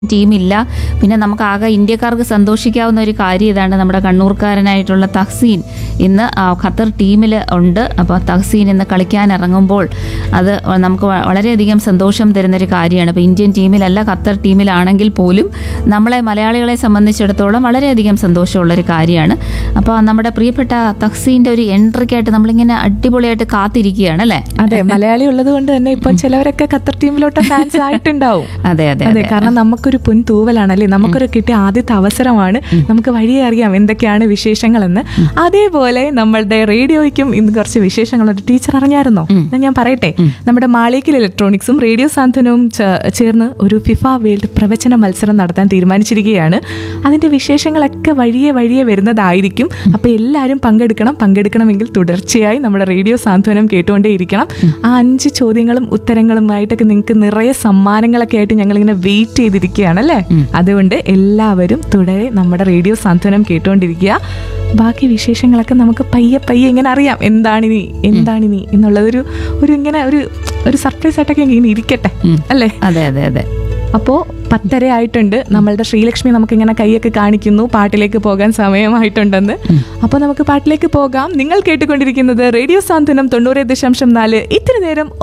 ടീമില്ല പിന്നെ നമുക്ക് ആകെ ഇന്ത്യക്കാർക്ക് സന്തോഷിക്കാവുന്ന ഒരു കാര്യം ഇതാണ് നമ്മുടെ കണ്ണൂർക്കാരനായിട്ടുള്ള തഹ്സീൻ ഇന്ന് ആ ഖത്തർ ടീമിൽ ഉണ്ട് അപ്പോൾ തഹ്സീൻ ഇന്ന് കളിക്കാൻ ഇറങ്ങുമ്പോൾ അത് നമുക്ക് വ- വളരെയധികം സന്തോഷം തരുന്നൊരു കാര്യമാണ് ഇപ്പോൾ ഇന്ത്യൻ ടീമിലല്ല ഖത്തർ ടീമിലാണെങ്കിൽ പോലും നമ്മളെ മലയാളികളെ സംബന്ധിച്ചിടത്തോളം വളരെയധികം സന്തോഷമുള്ളൊരു കാര്യമാണ് അപ്പോൾ നമ്മുടെ പ്രിയപ്പെട്ട തഹ്സീൻ്റെ ഒരു എൻട്രിക്കായിട്ട് നമ്മളിങ്ങനെ അടിപൊളിയായിട്ട് കാത്തിരിക്കുകയാണ് അല്ലേ അതെ മലയാളി ഉള്ളത് കൊണ്ട് തന്നെ ഇപ്പം ചിലവരൊക്കെ ഖത്തർ ടീമിലോട്ട് ഫാൻസ് ആയിട്ടുണ്ടാവും അതെ അതെ അതെ കാരണം നമുക്കൊരു പൊൻ തൂവലാണല്ലേ നമുക്കൊരു കിട്ടിയ ആദ്യത്തെ അവസരമാണ് നമുക്ക് വഴിയെ അറിയാം എന്തൊക്കെയാണ് വിശേഷങ്ങളെന്ന് അതേപോലെ നമ്മളുടെ റേഡിയോയ്ക്കും ഇന്ന് കുറച്ച് വിശേഷങ്ങളുണ്ട് ടീച്ചർ അറിഞ്ഞായിരുന്നോ എന്നാ ഞാൻ പറയട്ടെ നമ്മുടെ മാളിക്കൽ ഇലക്ട്രോണിക്സും റേഡിയോ സാന്ത്വനവും ചേ- ചേർന്ന് ഒരു ഫിഫ വേൾഡ് പ്രവചന മത്സരം നടത്താൻ തീരുമാനിച്ചിരിക്കുകയാണ് അതിന്റെ വിശേഷങ്ങളൊക്കെ വഴിയെ വഴിയെ വരുന്നതായിരിക്കും അപ്പൊ എല്ലാവരും പങ്കെടുക്കണം പങ്കെടുക്കണമെങ്കിൽ തുടർച്ചയായി നമ്മുടെ റേഡിയോ സാന്ത്വനം കേട്ടുകൊണ്ടേയിരിക്കണം ആ അഞ്ച് ചോദ്യങ്ങളും ഉത്തരങ്ങളുമായിട്ടൊക്കെ നിങ്ങൾക്ക് നിറയെ സമ്മാനങ്ങളൊക്കെ ആയിട്ട് ഞങ്ങളിങ്ങനെ വെയിറ്റ് ചെയ്തിരിക്കുകയാണ് അല്ലേ അതുകൊണ്ട് എല്ലാവരും തുടരെ നമ്മുടെ റേഡിയോ സാന്ത്വനം കേട്ടുകൊണ്ടിരിക്കുക ബാക്കി വിശേഷങ്ങളൊക്കെ നമുക്ക് പയ്യെ പയ്യെ ഇങ്ങനെ അറിയാം എന്താണിനി എന്താണിനി എന്നുള്ളതൊരു ഒരു ഇങ്ങനെ ഒരു ഒരു സർപ്രൈസ് ആയിട്ടൊക്കെ ഇങ്ങനെ ഇരിക്കട്ടെ അല്ലേ അതെ അതെ അതെ അപ്പോൾ പത്തര ആയിട്ടുണ്ട് നമ്മളുടെ ശ്രീലക്ഷ്മി നമുക്ക് ഇങ്ങനെ കൈയൊക്കെ കാണിക്കുന്നു പാട്ടിലേക്ക് പോകാൻ സമയമായിട്ടുണ്ടെന്ന് അപ്പോൾ നമുക്ക് പാട്ടിലേക്ക് പോകാം നിങ്ങൾ കേട്ടുകൊണ്ടിരിക്കുന്നത് റേഡിയോ സാന്ത്വനം തൊണ്ണൂറ് ദശാംശം നാല് ഇത്തിരി നേരം